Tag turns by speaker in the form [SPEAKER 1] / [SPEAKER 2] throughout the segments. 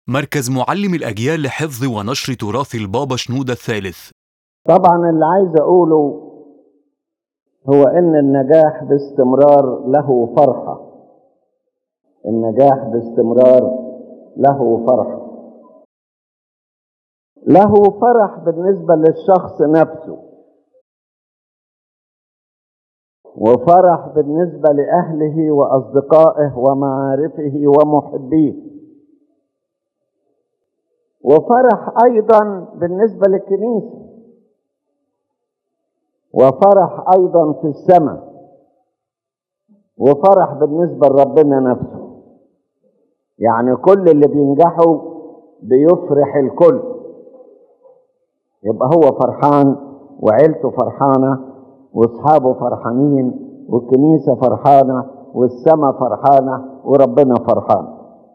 [SPEAKER 1] مركز معلم الأجيال لحفظ ونشر تراث البابا شنودة الثالث
[SPEAKER 2] طبعا اللي عايز اقوله هو ان النجاح باستمرار له فرحه النجاح باستمرار له فرحه له فرح بالنسبه للشخص نفسه وفرح بالنسبه لاهله واصدقائه ومعارفه ومحبيه وفرح ايضا بالنسبه للكنيسه وفرح ايضا في السماء وفرح بالنسبه لربنا نفسه يعني كل اللي بينجحوا بيفرح الكل يبقى هو فرحان وعيلته فرحانه واصحابه فرحانين والكنيسه فرحانه والسماء فرحانه وربنا فرحان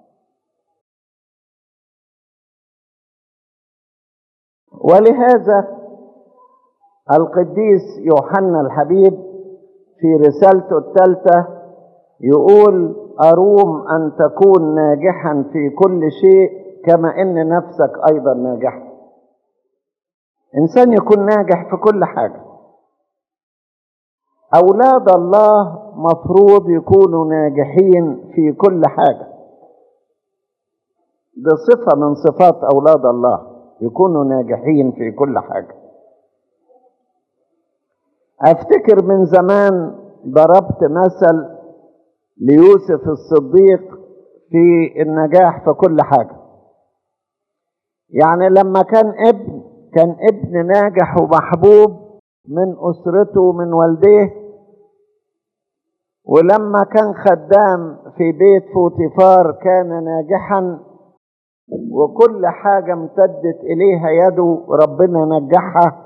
[SPEAKER 2] ولهذا القديس يوحنا الحبيب في رسالته الثالثة يقول أروم أن تكون ناجحا في كل شيء كما إن نفسك أيضا ناجحا إنسان يكون ناجح في كل حاجة أولاد الله مفروض يكونوا ناجحين في كل حاجة دي صفة من صفات أولاد الله يكونوا ناجحين في كل حاجة افتكر من زمان ضربت مثل ليوسف الصديق في النجاح في كل حاجة يعني لما كان ابن كان ابن ناجح ومحبوب من أسرته ومن والديه ولما كان خدام في بيت فوتيفار كان ناجحا وكل حاجة امتدت إليها يده ربنا نجحها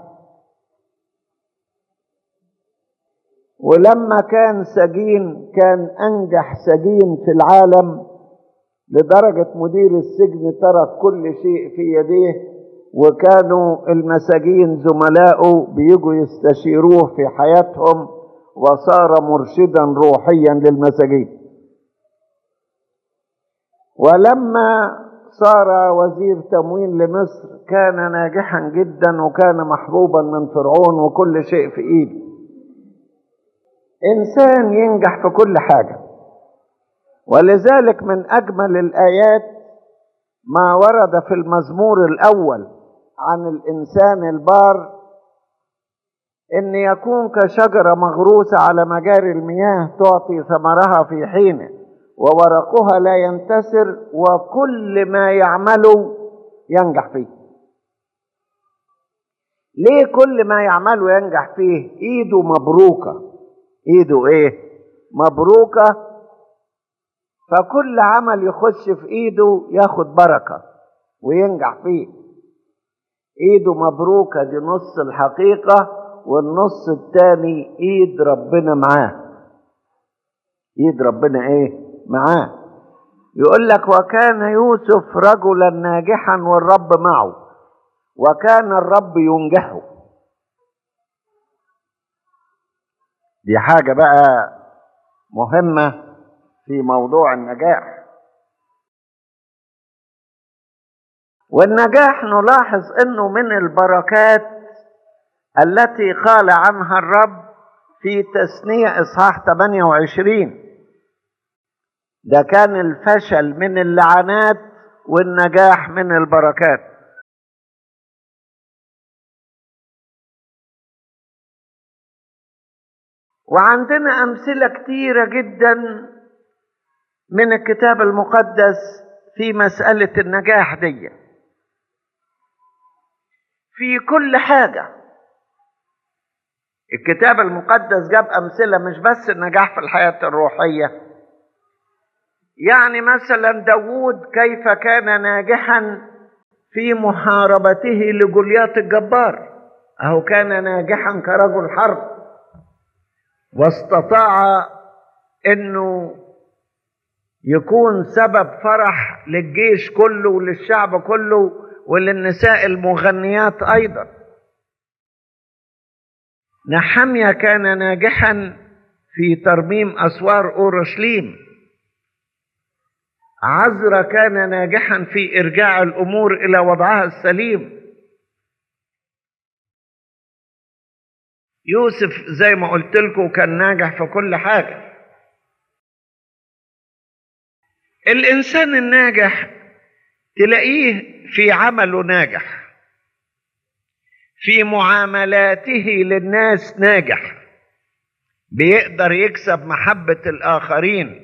[SPEAKER 2] ولما كان سجين كان انجح سجين في العالم لدرجه مدير السجن ترك كل شيء في يديه وكانوا المساجين زملائه بيجوا يستشيروه في حياتهم وصار مرشدا روحيا للمساجين ولما صار وزير تموين لمصر كان ناجحا جدا وكان محبوبا من فرعون وكل شيء في ايده انسان ينجح في كل حاجه ولذلك من اجمل الايات ما ورد في المزمور الاول عن الانسان البار ان يكون كشجره مغروسه على مجاري المياه تعطي ثمرها في حينه وورقها لا ينتسر وكل ما يعمله ينجح فيه ليه كل ما يعمله ينجح فيه ايده مبروكه ايده ايه مبروكه فكل عمل يخش في ايده ياخد بركه وينجح فيه ايده مبروكه دي نص الحقيقه والنص التاني ايد ربنا معاه ايد ربنا ايه معاه يقول لك وكان يوسف رجلا ناجحا والرب معه وكان الرب ينجحه دي حاجة بقى مهمة في موضوع النجاح والنجاح نلاحظ انه من البركات التي قال عنها الرب في تثنية اصحاح 28 ده كان الفشل من اللعنات والنجاح من البركات وعندنا امثله كتيره جدا من الكتاب المقدس في مساله النجاح دي في كل حاجه الكتاب المقدس جاب امثله مش بس النجاح في الحياه الروحيه يعني مثلا داوود كيف كان ناجحا في محاربته لجوليات الجبار اهو كان ناجحا كرجل حرب واستطاع انه يكون سبب فرح للجيش كله وللشعب كله وللنساء المغنيات ايضا نحميا كان ناجحا في ترميم اسوار اورشليم عزرا كان ناجحا في ارجاع الامور الى وضعها السليم يوسف زي ما قلت لكم كان ناجح في كل حاجه الانسان الناجح تلاقيه في عمله ناجح في معاملاته للناس ناجح بيقدر يكسب محبه الاخرين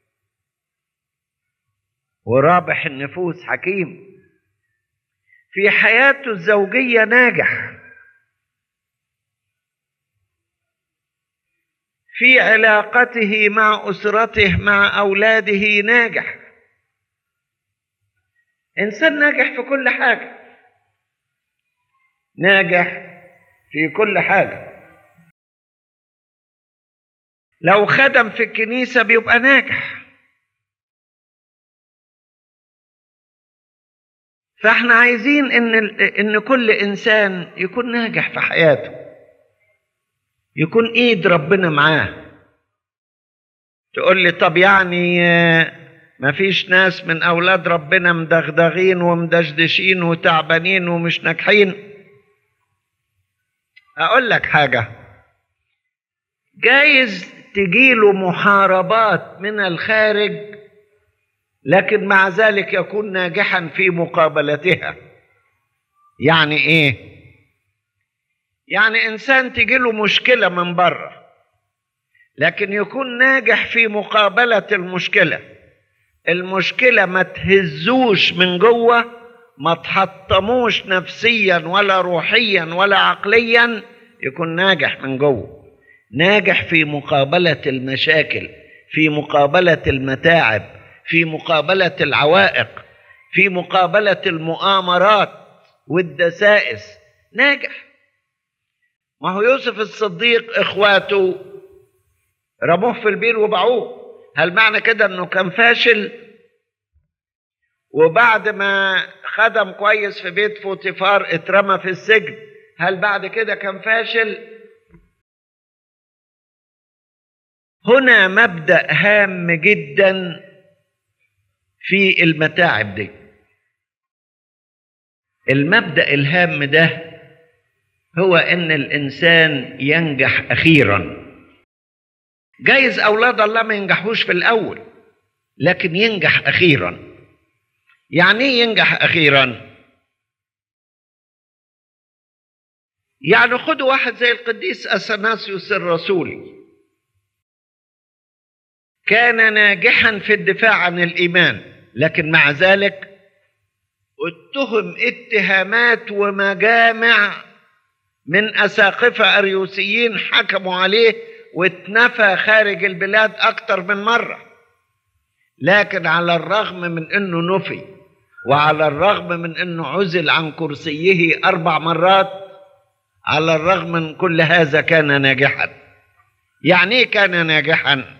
[SPEAKER 2] ورابح النفوس حكيم في حياته الزوجيه ناجح في علاقته مع اسرته مع اولاده ناجح انسان ناجح في كل حاجه ناجح في كل حاجه لو خدم في الكنيسه بيبقى ناجح فاحنا عايزين ان ان كل انسان يكون ناجح في حياته يكون ايد ربنا معاه تقول لي طب يعني ما فيش ناس من اولاد ربنا مدغدغين ومدشدشين وتعبانين ومش ناجحين اقول لك حاجه جايز تجيله محاربات من الخارج لكن مع ذلك يكون ناجحا في مقابلتها يعني ايه يعني انسان تجيله مشكله من بره لكن يكون ناجح في مقابله المشكله المشكله ما تهزوش من جوه ما تحطموش نفسيا ولا روحيا ولا عقليا يكون ناجح من جوه ناجح في مقابله المشاكل في مقابله المتاعب في مقابله العوائق في مقابله المؤامرات والدسائس ناجح ما هو يوسف الصديق اخواته رموه في البير وباعوه هل معنى كده انه كان فاشل وبعد ما خدم كويس في بيت فوتيفار اترمى في السجن هل بعد كده كان فاشل هنا مبدا هام جدا في المتاعب دي المبدا الهام ده هو ان الانسان ينجح اخيرا جايز اولاد الله ما ينجحوش في الاول لكن ينجح اخيرا يعني ايه ينجح اخيرا يعني خدوا واحد زي القديس اثناسيوس الرسولي كان ناجحا في الدفاع عن الايمان لكن مع ذلك اتهم اتهامات ومجامع من اساقفه اريوسيين حكموا عليه واتنفى خارج البلاد اكتر من مره لكن على الرغم من انه نفي وعلى الرغم من انه عزل عن كرسيه اربع مرات على الرغم من كل هذا كان ناجحا يعني ايه كان ناجحا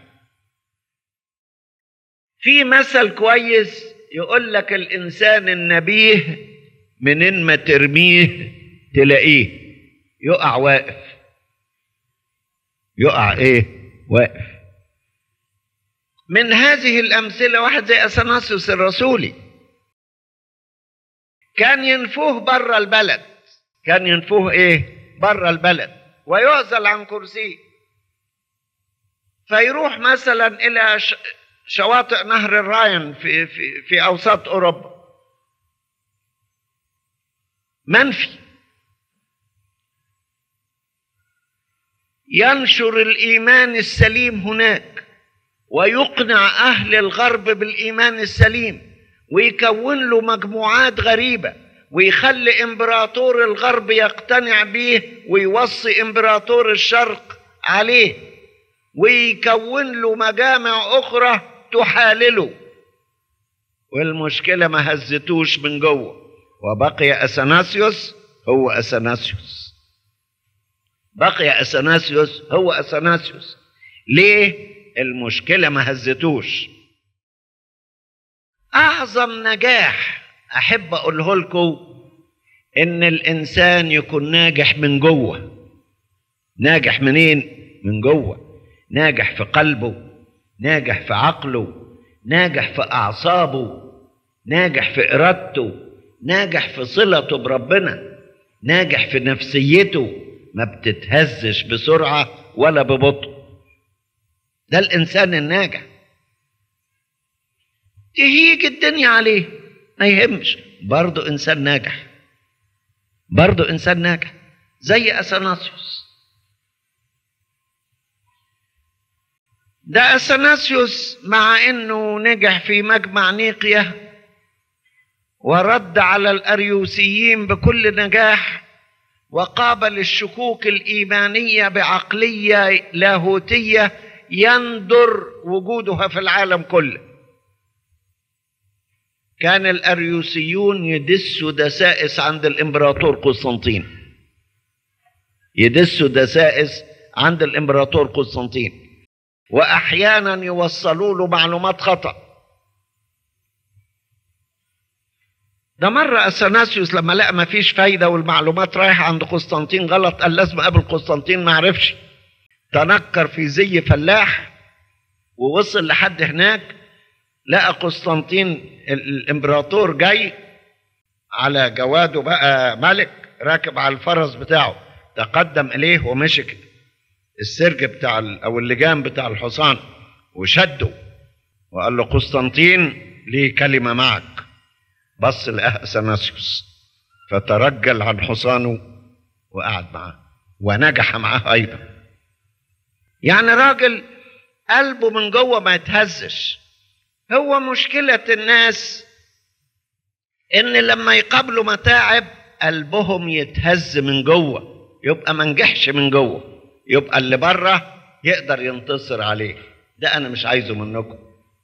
[SPEAKER 2] في مثل كويس يقول لك الانسان النبيه منين ما ترميه تلاقيه يقع واقف يقع ايه واقف من هذه الامثله واحد زي اثناسيوس الرسولي كان ينفوه بره البلد كان ينفوه ايه بره البلد ويعزل عن كرسيه فيروح مثلا الى شواطئ نهر الراين في في في اوساط اوروبا منفي ينشر الايمان السليم هناك ويقنع اهل الغرب بالايمان السليم ويكون له مجموعات غريبه ويخلي امبراطور الغرب يقتنع به ويوصي امبراطور الشرق عليه ويكون له مجامع اخرى تحالله والمشكله ما هزتوش من جوه وبقي اثناسيوس هو اثناسيوس بقي اثناسيوس هو اثناسيوس ليه المشكله ما هزتوش اعظم نجاح احب اقوله لكم ان الانسان يكون ناجح من جوه ناجح منين من جوه ناجح في قلبه ناجح في عقله ناجح في أعصابه ناجح في إرادته ناجح في صلته بربنا ناجح في نفسيته ما بتتهزش بسرعة ولا ببطء ده الإنسان الناجح تهيج الدنيا عليه ما يهمش برضه إنسان ناجح برضه إنسان ناجح زي أثناسيوس ده أثناسيوس مع إنه نجح في مجمع نيقيا ورد على الأريوسيين بكل نجاح وقابل الشكوك الإيمانية بعقلية لاهوتية يندر وجودها في العالم كله كان الأريوسيون يدسوا دسائس عند الإمبراطور قسطنطين يدسوا دسائس عند الإمبراطور قسطنطين وأحيانا يوصلوا له معلومات خطأ ده مرة أثناسيوس لما لقى مفيش فايدة والمعلومات رايحة عند قسطنطين غلط قال لازم أقابل قسطنطين ما عرفش تنكر في زي فلاح ووصل لحد هناك لقى قسطنطين الامبراطور جاي على جواده بقى ملك راكب على الفرس بتاعه تقدم اليه ومشك السرج بتاع او اللجام بتاع الحصان وشده وقال له قسطنطين ليه كلمه معك بص لقاه اثناسيوس فترجل عن حصانه وقعد معاه ونجح معاه ايضا يعني راجل قلبه من جوه ما يتهزش هو مشكلة الناس إن لما يقابلوا متاعب قلبهم يتهز من جوه يبقى ما نجحش من جوه يبقى اللي بره يقدر ينتصر عليه ده أنا مش عايزه منكم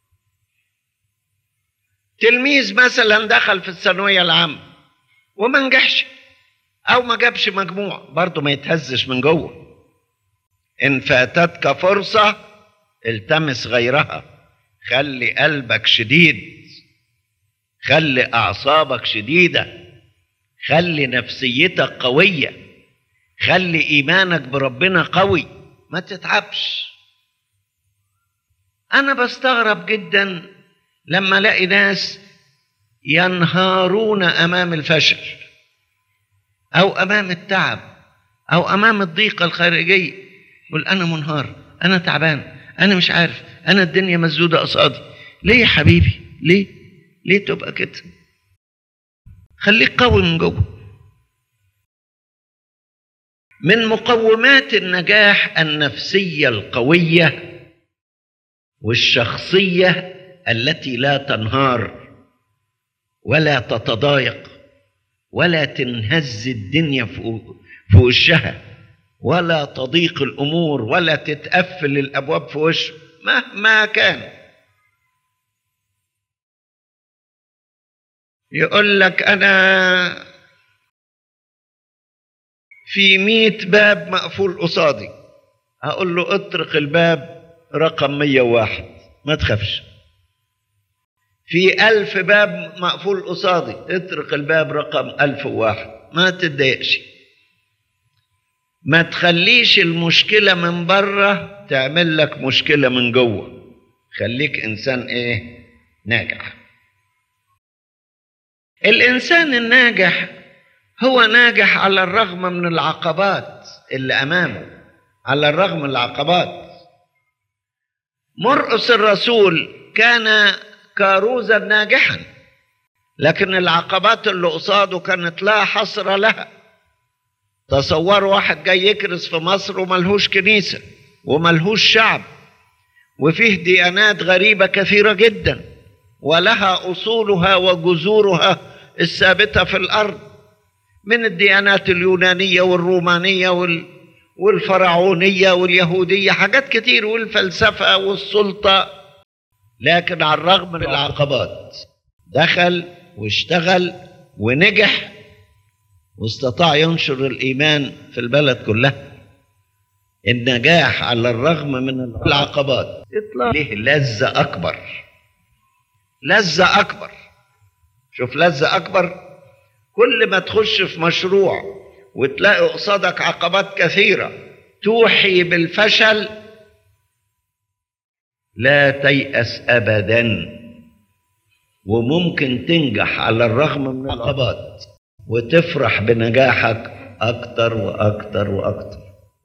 [SPEAKER 2] تلميذ مثلا دخل في الثانوية العامة وما نجحش أو ما جابش مجموع برضه ما يتهزش من جوه إن فاتتك فرصة التمس غيرها خلي قلبك شديد خلي اعصابك شديده خلي نفسيتك قويه خلي ايمانك بربنا قوي ما تتعبش انا بستغرب جدا لما الاقي ناس ينهارون امام الفشل او امام التعب او امام الضيقه الخارجيه يقول انا منهار انا تعبان انا مش عارف انا الدنيا مسدوده قصادي ليه يا حبيبي ليه ليه تبقى كده خليك قوي من جوه من مقومات النجاح النفسيه القويه والشخصيه التي لا تنهار ولا تتضايق ولا تنهز الدنيا في وشها ولا تضيق الامور ولا تتقفل الابواب في وشه مهما كان يقول لك انا في مئة باب مقفول قصادي هقول له اطرق الباب رقم مية واحد ما تخافش في ألف باب مقفول قصادي اطرق الباب رقم ألف واحد ما تتضايقش ما تخليش المشكلة من بره تعمل لك مشكلة من جوه خليك إنسان إيه ناجح الإنسان الناجح هو ناجح على الرغم من العقبات اللي أمامه على الرغم من العقبات مرقس الرسول كان كاروزا ناجحا لكن العقبات اللي قصاده كانت لا حصر لها تصوروا واحد جاي يكرس في مصر وملهوش كنيسة وملهوش شعب وفيه ديانات غريبة كثيرة جدا ولها أصولها وجذورها الثابتة في الأرض من الديانات اليونانية والرومانية وال والفرعونية واليهودية حاجات كتير والفلسفة والسلطة لكن على الرغم من العقبات دخل واشتغل ونجح واستطاع ينشر الإيمان في البلد كلها النجاح على الرغم من العقبات يطلع ليه لذة أكبر لذة أكبر شوف لذة أكبر كل ما تخش في مشروع وتلاقي قصادك عقبات كثيرة توحي بالفشل
[SPEAKER 3] لا تيأس أبدا وممكن تنجح على الرغم من العقبات وتفرح بنجاحك أكتر وأكتر وأكتر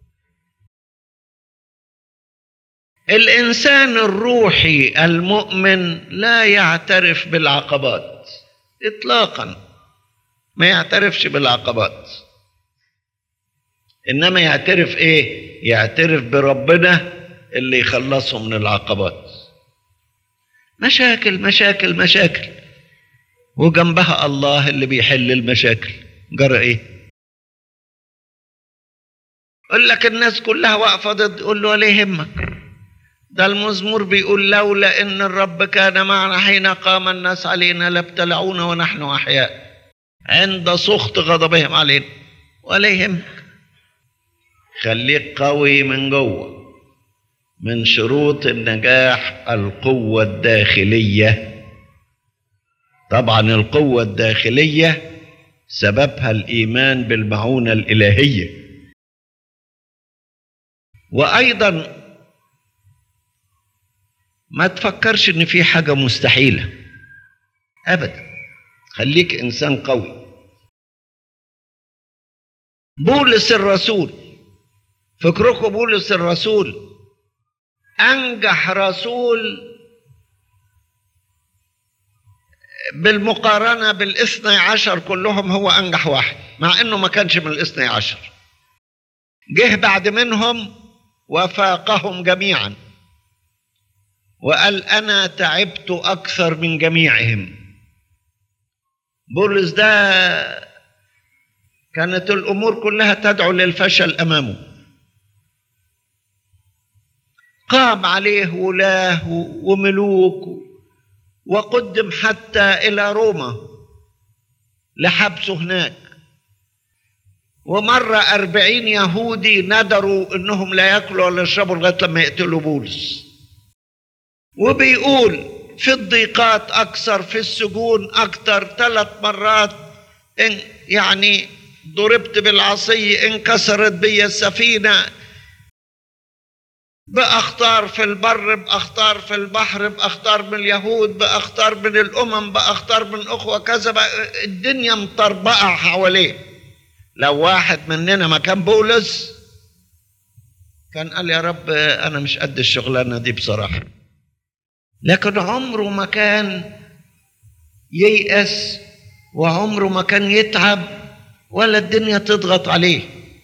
[SPEAKER 3] الإنسان الروحي المؤمن لا يعترف بالعقبات إطلاقا ما يعترفش بالعقبات إنما يعترف إيه؟ يعترف بربنا اللي يخلصه من العقبات مشاكل مشاكل مشاكل وجنبها الله اللي بيحل المشاكل جرى ايه يقول لك الناس كلها واقفه ضد قول له ولا يهمك ده المزمور بيقول لولا ان الرب كان معنا حين قام الناس علينا لابتلعونا ونحن احياء عند سخط غضبهم علينا ولا يهمك خليك قوي من جوه من شروط النجاح القوة الداخلية طبعا القوة الداخلية سببها الإيمان بالمعونة الإلهية وأيضا ما تفكرش إن في حاجة مستحيلة أبدا خليك إنسان قوي بولس الرسول فكركم بولس الرسول أنجح رسول بالمقارنة بالاثني عشر كلهم هو أنجح واحد مع أنه ما كانش من الاثني عشر جه بعد منهم وفاقهم جميعا وقال أنا تعبت أكثر من جميعهم بولس ده كانت الأمور كلها تدعو للفشل أمامه قام عليه ولاه وملوك وقدم حتى إلى روما لحبسه هناك ومرة أربعين يهودي ندروا إنهم لا يأكلوا ولا يشربوا لغاية لما يقتلوا بولس وبيقول في الضيقات أكثر في السجون أكثر ثلاث مرات إن يعني ضربت بالعصي انكسرت بي السفينة بأخطار في البر بأخطار في البحر بأخطار من اليهود بأخطار من الأمم بأخطار من أخوة كذا بقى الدنيا مطربقة حواليه لو واحد مننا مكان بولس كان قال يا رب أنا مش قد الشغلانة دي بصراحة لكن عمره ما كان ييأس وعمره ما كان يتعب ولا الدنيا تضغط عليه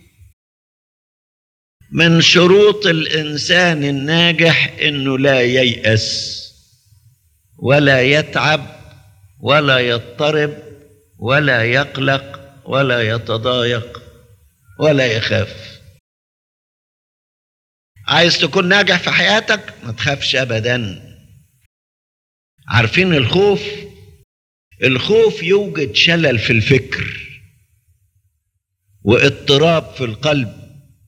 [SPEAKER 3] من شروط الانسان الناجح انه لا ييأس ولا يتعب ولا يضطرب ولا يقلق ولا يتضايق ولا يخاف عايز تكون ناجح في حياتك ما تخافش ابدا عارفين الخوف الخوف يوجد شلل في الفكر واضطراب في القلب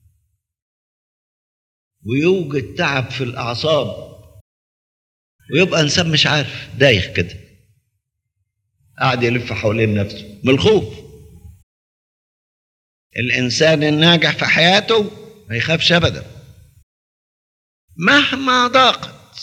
[SPEAKER 3] ويوجد تعب في الأعصاب ويبقى إنسان مش عارف دايخ كده قاعد يلف حوالين نفسه من الخوف الإنسان الناجح في حياته ما يخافش أبدا مهما ضاقت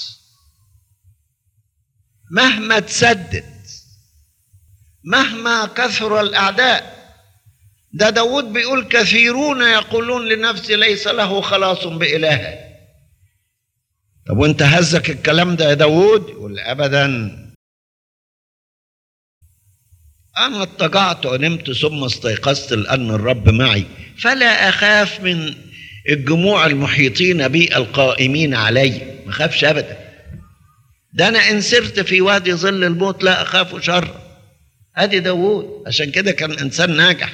[SPEAKER 3] مهما تسدد مهما كثر الأعداء ده داود بيقول كثيرون يقولون لنفسي ليس له خلاص بإله طب وانت هزك الكلام ده يا داود يقول أبدا أنا اضطجعت ونمت ثم استيقظت لأن الرب معي فلا أخاف من الجموع المحيطين بي القائمين علي ما أخافش أبدا ده أنا إن سرت في وادي ظل الموت لا أخاف شر أدي داود عشان كده كان إنسان ناجح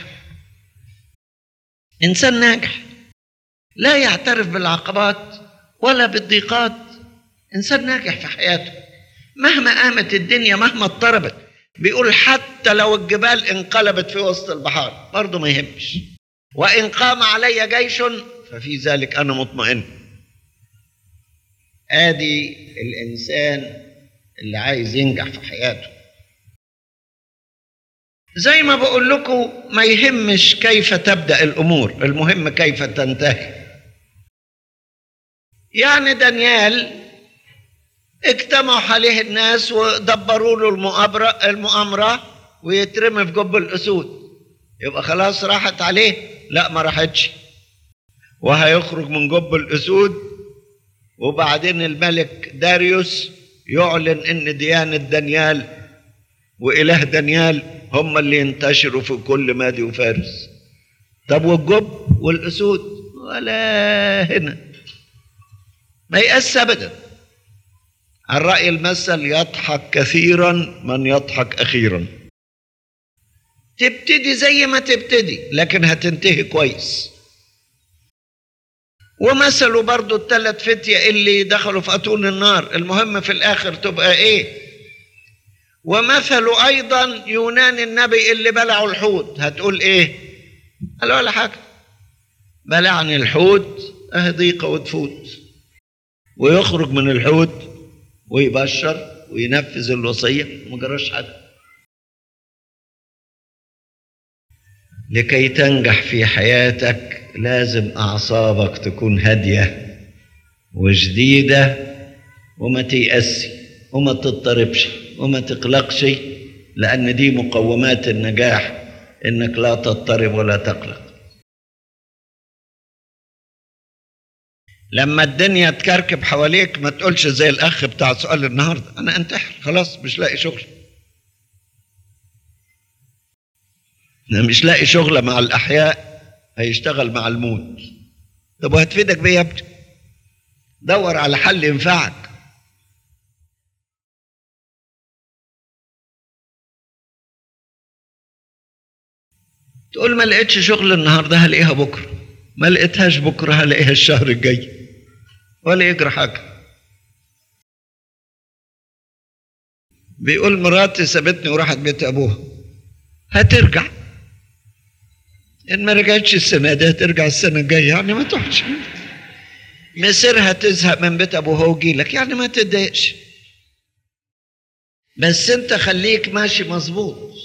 [SPEAKER 3] انسان ناجح لا يعترف بالعقبات ولا بالضيقات انسان ناجح في حياته مهما قامت الدنيا مهما اضطربت بيقول حتى لو الجبال انقلبت في وسط البحار برضه ما يهمش وان قام علي جيش ففي ذلك انا مطمئن ادي الانسان اللي عايز ينجح في حياته زي ما بقول لكم ما يهمش كيف تبدا الامور المهم كيف تنتهي يعني دانيال اجتمعوا عليه الناس ودبروا له المؤامرة المؤامرة ويترمي في جب الأسود يبقى خلاص راحت عليه لا ما راحتش وهيخرج من جب الأسود وبعدين الملك داريوس يعلن ان ديانة دانيال وإله دانيال هم اللي ينتشروا في كل مادي وفارس طب والجب والأسود ولا هنا ما يأس أبدا الرأي المثل يضحك كثيرا من يضحك أخيرا تبتدي زي ما تبتدي لكن هتنتهي كويس ومثلوا برضو الثلاث فتية اللي دخلوا في أتون النار المهم في الآخر تبقى إيه ومثلوا أيضا يونان النبي اللي بلعوا الحوت هتقول إيه قال ولا حاجة بلعني الحوت أهي ضيقة وتفوت ويخرج من الحوت ويبشر وينفذ الوصية وما جراش حاجة لكي تنجح في حياتك لازم أعصابك تكون هادية وجديدة وما تيأسي وما تضطربش وما تقلقش لأن دي مقومات النجاح إنك لا تضطرب ولا تقلق لما الدنيا تكركب حواليك ما تقولش زي الأخ بتاع سؤال النهاردة أنا أنتحر خلاص مش لاقي شغل أنا مش لاقي شغلة مع الأحياء هيشتغل مع الموت طب وهتفيدك بيه يا ابني دور على حل ينفعك تقول ما لقيتش شغل النهارده هلاقيها بكره ما لقيتهاش بكره هلاقيها الشهر الجاي ولا يجرى حاجه بيقول مراتي سابتني وراحت بيت ابوها هترجع ان ما رجعتش السنه دي هترجع السنه الجايه يعني ما تروحش مصيرها تزهق من بيت ابوها وجي لك يعني ما تتضايقش بس انت خليك ماشي مظبوط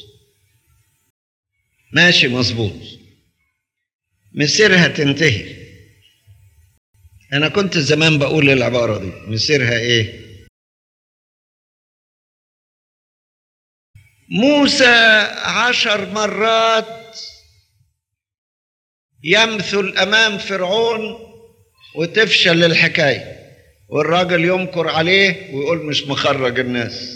[SPEAKER 3] ماشي مظبوط مصيرها تنتهي انا كنت زمان بقول العباره دي مصيرها ايه موسى عشر مرات يمثل امام فرعون وتفشل الحكايه والراجل ينكر عليه ويقول مش مخرج الناس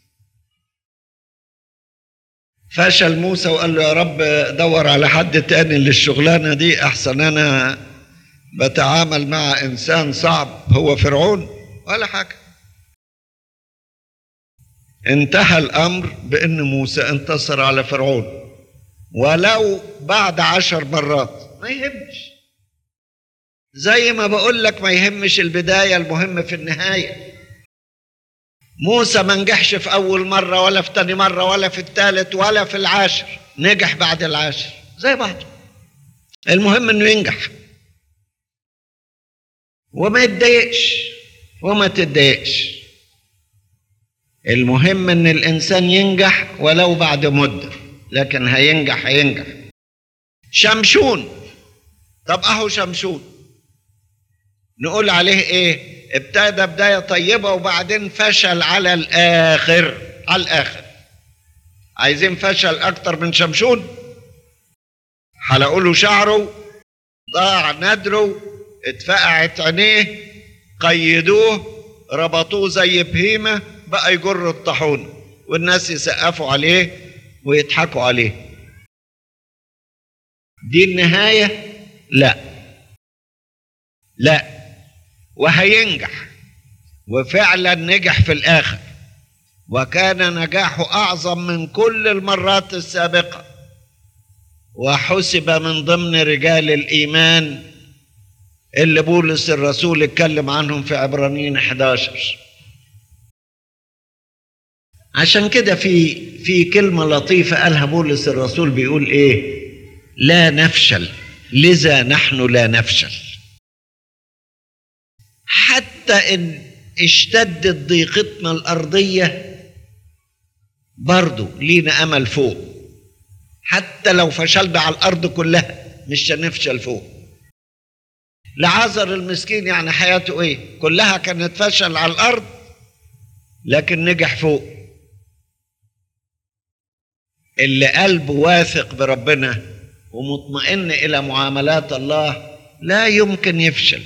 [SPEAKER 3] فشل موسى وقال له يا رب دور على حد تاني للشغلانه دي احسن انا بتعامل مع انسان صعب هو فرعون ولا حاجه انتهى الامر بان موسى انتصر على فرعون ولو بعد عشر مرات ما يهمش زي ما بقول لك ما يهمش البدايه المهم في النهايه موسى ما نجحش في اول مره ولا في تاني مره ولا في الثالث ولا في العاشر نجح بعد العاشر زي بعضه المهم انه ينجح وما يتضايقش وما تتضايقش المهم ان الانسان ينجح ولو بعد مده لكن هينجح هينجح شمشون طب اهو شمشون نقول عليه ايه ابتدى بدايه طيبه وبعدين فشل على الاخر على الاخر عايزين فشل اكتر من شمشون حلقوا له شعره ضاع ندره اتفقعت عينيه قيدوه ربطوه زي بهيمه بقى يجر الطاحونه والناس يسقفوا عليه ويضحكوا عليه دي النهايه لا لا وهينجح وفعلا نجح في الاخر وكان نجاحه اعظم من كل المرات السابقه وحسب من ضمن رجال الايمان اللي بولس الرسول اتكلم عنهم في عبرانيين 11 عشان كده في في كلمة لطيفة قالها بولس الرسول بيقول ايه لا نفشل لذا نحن لا نفشل حتى ان اشتدت ضيقتنا الأرضية برضو لينا أمل فوق حتى لو فشلنا على الأرض كلها مش هنفشل فوق لعازر المسكين يعني حياته ايه كلها كانت فشل على الأرض لكن نجح فوق اللي قلبه واثق بربنا ومطمئن الى معاملات الله لا يمكن يفشل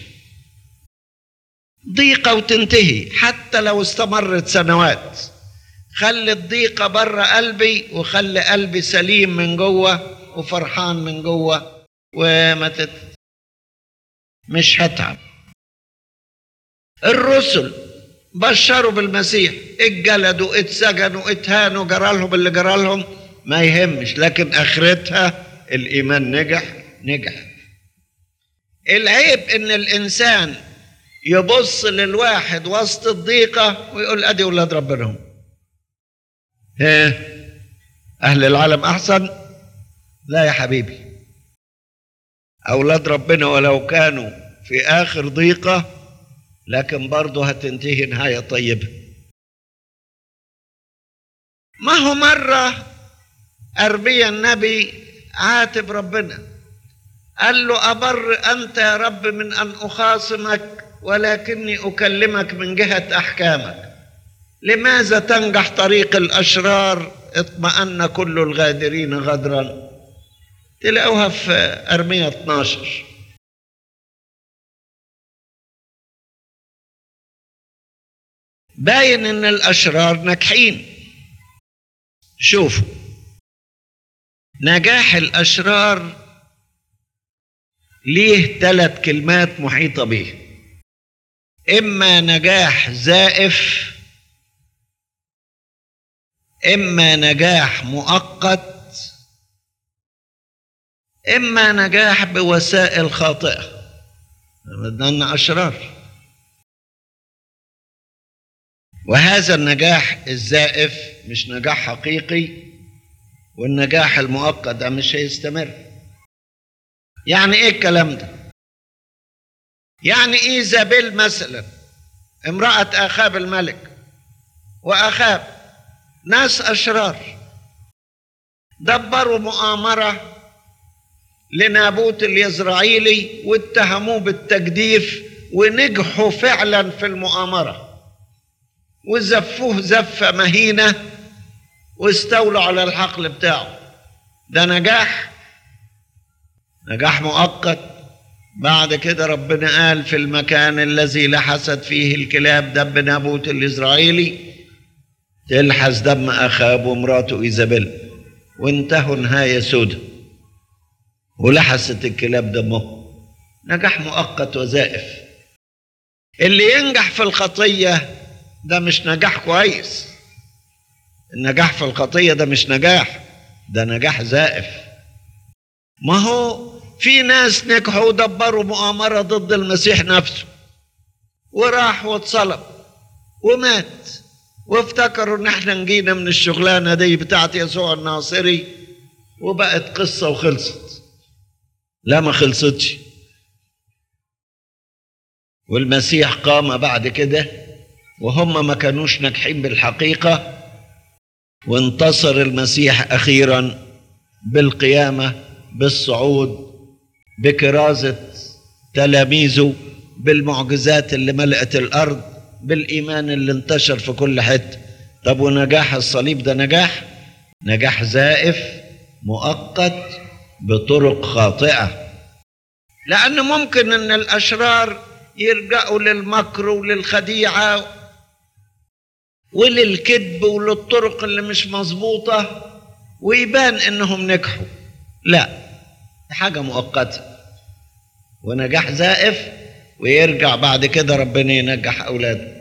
[SPEAKER 3] ضيقه وتنتهي حتى لو استمرت سنوات خلي الضيقه بره قلبي وخلي قلبي سليم من جوه وفرحان من جوه وما تت... مش هتعب الرسل بشروا بالمسيح اتجلدوا اتسجنوا اتهانوا جرالهم اللي جرالهم ما يهمش لكن اخرتها الايمان نجح نجح العيب ان الانسان يبص للواحد وسط الضيقه ويقول ادي اولاد ربنا هم ها اهل العالم احسن لا يا حبيبي اولاد ربنا ولو كانوا في اخر ضيقه لكن برضه هتنتهي نهايه طيبه ما هو مره اربيا النبي عاتب ربنا قال له أبر أنت يا رب من أن أخاصمك ولكني أكلمك من جهة أحكامك لماذا تنجح طريق الأشرار اطمأن كل الغادرين غدرا تلاقوها في أرمية 12 باين ان الاشرار ناجحين شوفوا نجاح الاشرار ليه ثلاث كلمات محيطه به اما نجاح زائف اما نجاح مؤقت اما نجاح بوسائل خاطئه لان اشرار وهذا النجاح الزائف مش نجاح حقيقي والنجاح المؤقت ده مش هيستمر يعني ايه الكلام ده يعني ايزابيل مثلا امرأة اخاب الملك واخاب ناس اشرار دبروا مؤامرة لنابوت اليزرعيلي واتهموه بالتجديف ونجحوا فعلا في المؤامره وزفوه زفة مهينة واستولوا على الحقل بتاعه ده نجاح نجاح مؤقت بعد كده ربنا قال في المكان الذي لحست فيه الكلاب دب نابوت الإسرائيلي تلحس دم أخاب ومراته إيزابيل وانتهوا نهاية سودة ولحست الكلاب دمه نجاح مؤقت وزائف اللي ينجح في الخطيه ده مش نجاح كويس النجاح في الخطيه ده مش نجاح ده نجاح زائف ما هو في ناس نجحوا ودبروا مؤامره ضد المسيح نفسه وراح واتصلب ومات وافتكروا ان احنا نجينا من الشغلانه دي بتاعت يسوع الناصري وبقت قصه وخلصت لا ما خلصتش والمسيح قام بعد كده وهم ما كانوش ناجحين بالحقيقة وانتصر المسيح أخيرا بالقيامة بالصعود بكرازة تلاميذه بالمعجزات اللي ملأت الأرض بالإيمان اللي انتشر في كل حتة طب ونجاح الصليب ده نجاح نجاح زائف مؤقت بطرق خاطئة لأن ممكن أن الأشرار يرجعوا للمكر وللخديعة وللكذب وللطرق اللي مش مظبوطة ويبان انهم نجحوا لا دي حاجة مؤقتة ونجاح زائف ويرجع بعد كده ربنا ينجح اولاده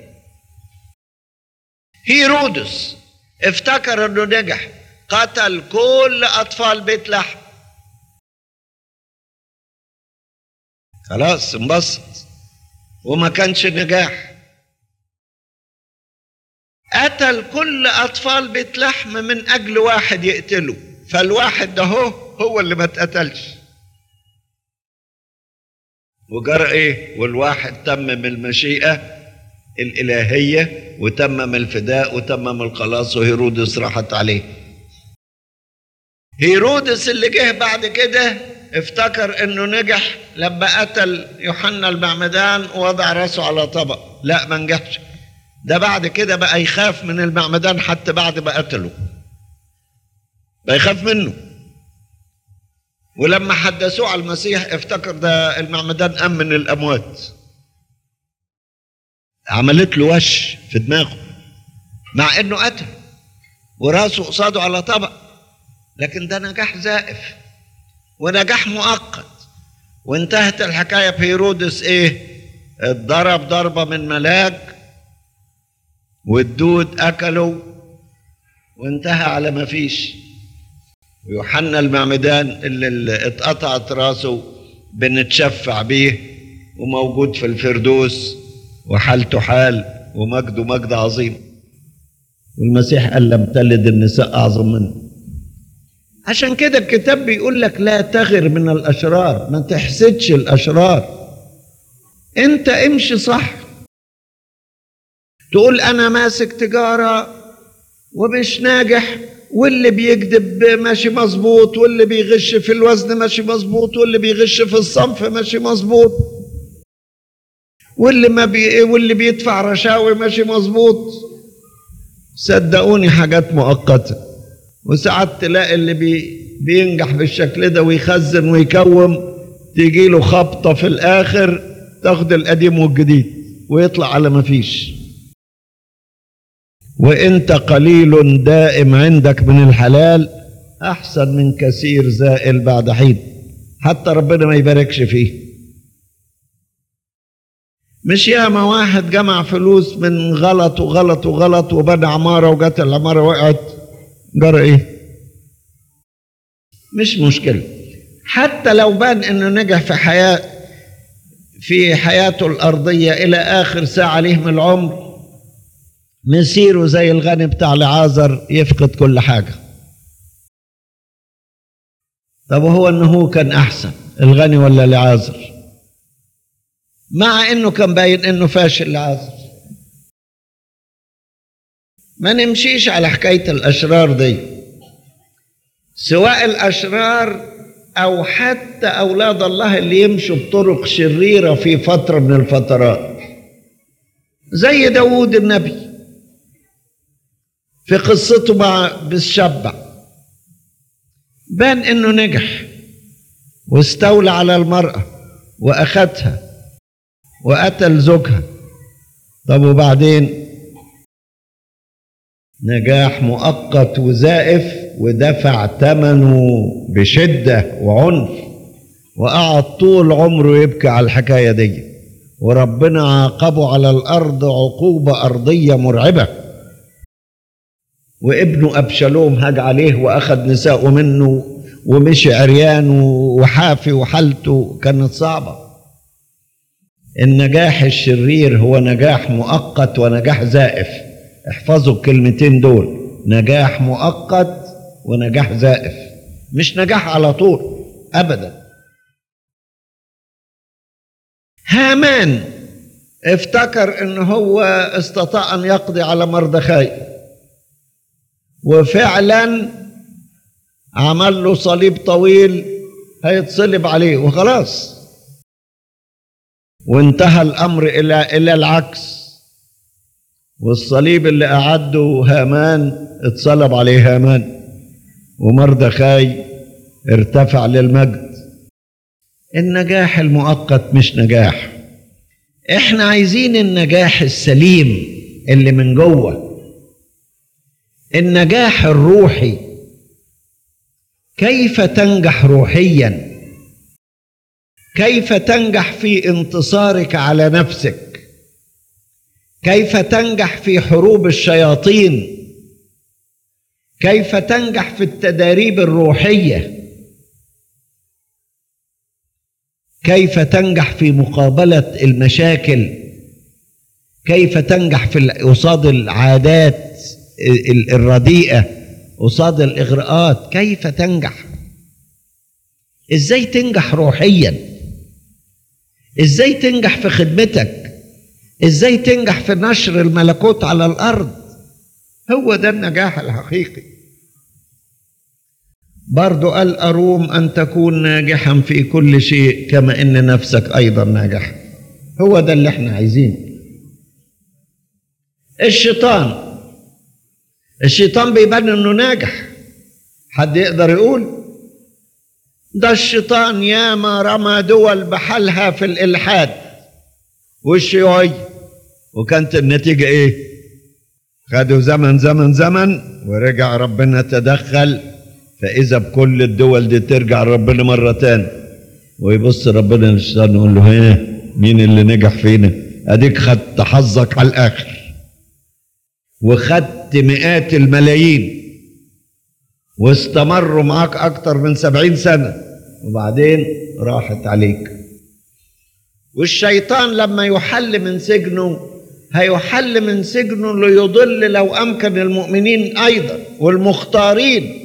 [SPEAKER 3] هيرودس افتكر انه نجح قتل كل اطفال بيت لحم خلاص انبسط وما كانش نجاح قتل كل اطفال بيت لحم من اجل واحد يقتله فالواحد ده هو هو اللي ما اتقتلش وجرى ايه والواحد تمم المشيئه الالهيه وتمم الفداء وتمم الخلاص وهيرودس راحت عليه هيرودس اللي جه بعد كده افتكر انه نجح لما قتل يوحنا المعمدان ووضع راسه على طبق لا ما نجحش ده بعد كده بقى يخاف من المعمدان حتى بعد ما قتله بقى يخاف منه ولما حدثوه على المسيح افتكر ده المعمدان قام من الاموات عملت له وش في دماغه مع انه قتل وراسه قصاده على طبق لكن ده نجاح زائف ونجاح مؤقت وانتهت الحكايه في هيرودس ايه اتضرب ضربه من ملاك والدود اكله وانتهى على ما فيش ويوحنا المعمدان اللي, اللي اتقطعت راسه بنتشفع بيه وموجود في الفردوس وحالته حال ومجده مجد عظيم والمسيح قال لم تلد النساء اعظم منه عشان كده الكتاب بيقول لك لا تغر من الاشرار ما تحسدش الاشرار انت امشي صح تقول انا ماسك تجاره ومش ناجح واللي بيكذب ماشي مظبوط واللي بيغش في الوزن ماشي مظبوط واللي بيغش في الصنف ماشي مظبوط واللي ما بي واللي بيدفع رشاوي ماشي مظبوط صدقوني حاجات مؤقته وساعات تلاقي اللي بي بينجح بالشكل ده ويخزن ويكوم تيجي له خبطه في الاخر تاخد القديم والجديد ويطلع على ما فيش وانت قليل دائم عندك من الحلال احسن من كثير زائل بعد حين حتى ربنا ما يباركش فيه مش ياما واحد جمع فلوس من غلط وغلط وغلط وبنى عمارة وجت العمارة وقعت جرى ايه مش مشكلة حتى لو بان انه نجح في حياة في حياته الأرضية إلى آخر ساعة ليه من العمر مسيره زي الغني بتاع لعازر يفقد كل حاجة طب وهو انه هو كان احسن الغني ولا لعازر مع انه كان باين انه فاشل لعازر ما نمشيش على حكاية الاشرار دي سواء الاشرار او حتى اولاد الله اللي يمشوا بطرق شريرة في فترة من الفترات زي داود النبي في قصته مع بالشبع بان انه نجح واستولى على المرأة واخدها وقتل زوجها طب وبعدين نجاح مؤقت وزائف ودفع ثمنه بشدة وعنف وقعد طول عمره يبكي على الحكاية دي وربنا عاقبه على الأرض عقوبة أرضية مرعبة وابنه أبشالوم هاج عليه وأخذ نساءه منه ومشي عريان وحافي وحالته كانت صعبة النجاح الشرير هو نجاح مؤقت ونجاح زائف احفظوا الكلمتين دول نجاح مؤقت ونجاح زائف مش نجاح على طول ابدا هامان افتكر ان هو استطاع ان يقضي على مردخاي وفعلا عمل له صليب طويل هيتصلب عليه وخلاص وانتهى الامر الى الى العكس والصليب اللي اعده هامان اتصلب عليه هامان ومردخاي ارتفع للمجد النجاح المؤقت مش نجاح احنا عايزين النجاح السليم اللي من جوه النجاح الروحي كيف تنجح روحيا كيف تنجح في انتصارك على نفسك كيف تنجح في حروب الشياطين كيف تنجح في التداريب الروحيه كيف تنجح في مقابله المشاكل كيف تنجح في قصاد العادات الرديئه قصاد الاغراءات كيف تنجح ازاي تنجح روحيا ازاي تنجح في خدمتك ازاي تنجح في نشر الملكوت على الارض هو ده النجاح الحقيقي برضو قال أروم أن تكون ناجحا في كل شيء كما إن نفسك أيضا ناجح هو ده اللي احنا عايزينه الشيطان الشيطان بيبان انه ناجح حد يقدر يقول ده الشيطان ياما رمى دول بحالها في الالحاد والشيوعية وكانت النتيجة ايه خدوا زمن زمن زمن ورجع ربنا تدخل فإذا بكل الدول دي ترجع ربنا مرة تاني ويبص ربنا للشيطان يقول له ها مين اللي نجح فينا اديك خدت حظك على الاخر وخدت مئات الملايين واستمروا معاك اكتر من سبعين سنة وبعدين راحت عليك والشيطان لما يحل من سجنه هيحل من سجنه ليضل لو امكن المؤمنين ايضا والمختارين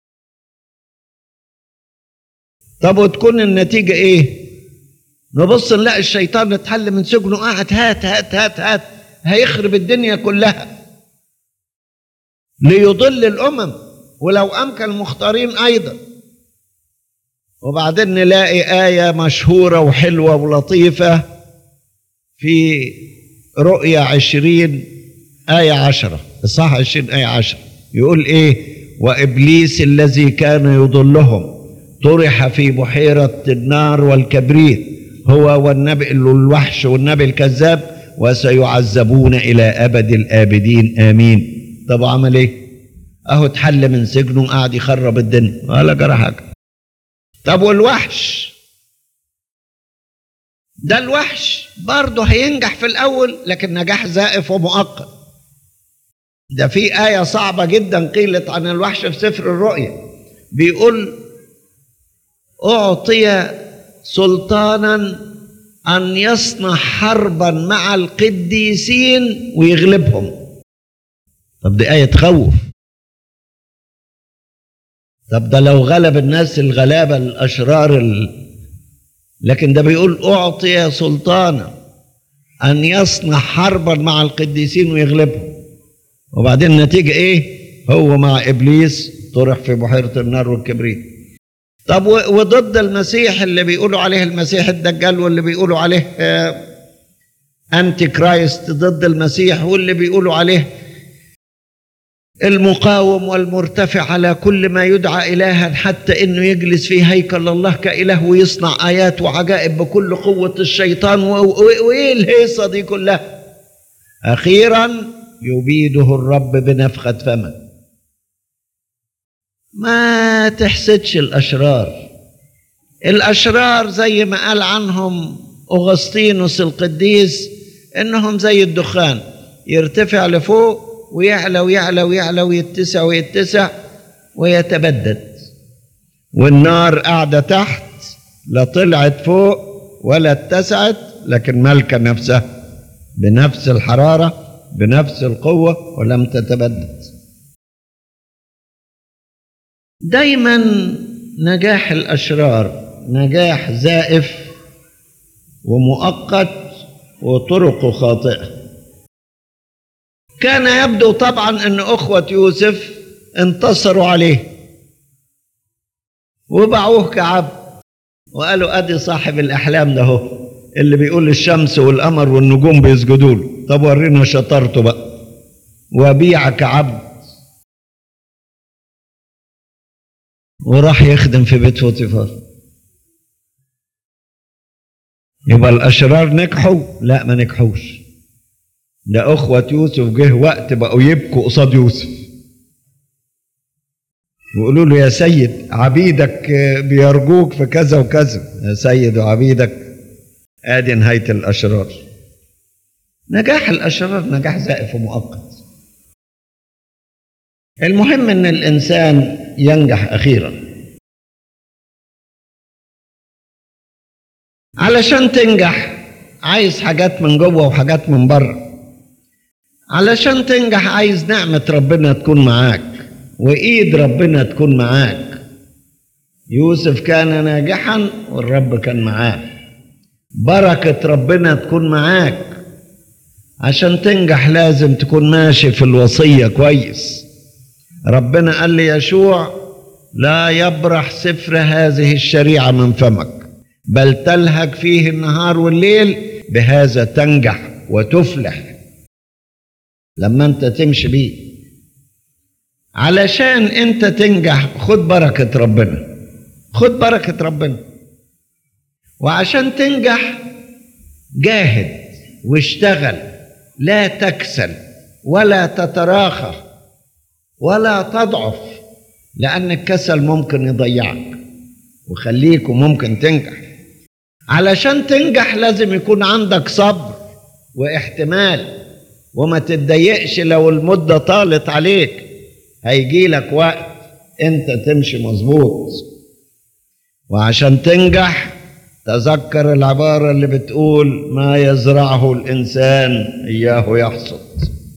[SPEAKER 3] طب وتكون النتيجه ايه نبص نلاقي الشيطان اتحل من سجنه قاعد هات هات هات هات هيخرب الدنيا كلها ليضل الامم ولو امكن المختارين ايضا وبعدين نلاقي ايه مشهوره وحلوه ولطيفه في رؤيا عشرين آية عشرة إصحاح عشرين آية عشرة يقول إيه وإبليس الذي كان يضلهم طرح في بحيرة النار والكبريت هو والنبي الوحش والنبي الكذاب وسيعذبون إلى أبد الآبدين آمين طب عمل إيه أهو اتحل من سجنه قاعد يخرب الدنيا ولا جرى حاجة طب والوحش ده الوحش برضه هينجح في الأول لكن نجاح زائف ومؤقت ده في آية صعبة جدا قيلت عن الوحش في سفر الرؤيا بيقول أعطي سلطانا أن يصنع حربا مع القديسين ويغلبهم طب دي آية تخوف طب ده لو غلب الناس الغلابة الأشرار ال... لكن ده بيقول أعطي سلطانا أن يصنع حربا مع القديسين ويغلبهم وبعدين النتيجة إيه؟ هو مع إبليس طرح في بحيرة النار والكبريت طب وضد المسيح اللي بيقولوا عليه المسيح الدجال واللي بيقولوا عليه أنتي كرايست ضد المسيح واللي بيقولوا عليه المقاوم والمرتفع على كل ما يدعى إلها حتى إنه يجلس في هيكل الله كإله ويصنع آيات وعجائب بكل قوة الشيطان وإيه الهيصة دي كلها أخيرا يبيده الرب بنفخة فمه ما تحسدش الأشرار الأشرار زي ما قال عنهم أغسطينوس القديس إنهم زي الدخان يرتفع لفوق ويعلى ويعلى ويعلى ويتسع ويتسع ويتبدد والنار قاعدة تحت لا طلعت فوق ولا اتسعت لكن مالكة نفسها بنفس الحرارة بنفس القوة ولم تتبدد دايما نجاح الأشرار نجاح زائف ومؤقت وطرقه خاطئه كان يبدو طبعا ان اخوه يوسف انتصروا عليه وباعوه كعبد وقالوا ادي صاحب الاحلام ده هو اللي بيقول الشمس والقمر والنجوم بيسجدوا له طب ورينا شطارته بقى وبيع كعبد وراح يخدم في بيت فوتيفار يبقى الاشرار نجحوا لا ما نجحوش ده أخوة يوسف جه وقت بقوا يبكوا قصاد يوسف ويقولوا له يا سيد عبيدك بيرجوك في كذا وكذا يا سيد وعبيدك ادي نهاية الأشرار نجاح الأشرار نجاح زائف ومؤقت المهم ان الانسان ينجح اخيرا علشان تنجح عايز حاجات من جوه وحاجات من بره علشان تنجح عايز نعمة ربنا تكون معاك وإيد ربنا تكون معاك يوسف كان ناجحا والرب كان معاه بركة ربنا تكون معاك عشان تنجح لازم تكون ماشي في الوصية كويس ربنا قال لي يشوع لا يبرح سفر هذه الشريعة من فمك بل تلهج فيه النهار والليل بهذا تنجح وتفلح لما انت تمشي بيه علشان انت تنجح خد بركة ربنا خد بركة ربنا وعشان تنجح جاهد واشتغل لا تكسل ولا تتراخى ولا تضعف لأن الكسل ممكن يضيعك وخليك وممكن تنجح علشان تنجح لازم يكون عندك صبر واحتمال وما تتضايقش لو المدة طالت عليك هيجي لك وقت انت تمشي مظبوط وعشان تنجح تذكر العبارة اللي بتقول ما يزرعه الإنسان إياه يحصد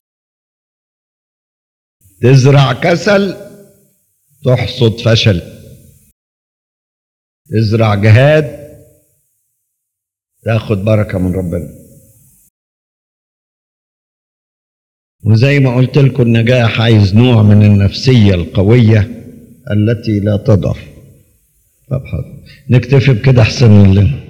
[SPEAKER 3] تزرع كسل تحصد فشل تزرع جهاد تاخد بركة من ربنا وزي ما قلت لكم النجاح عايز نوع من النفسية القوية التي لا تضعف طب حاضر نكتفي بكده احسن من لنا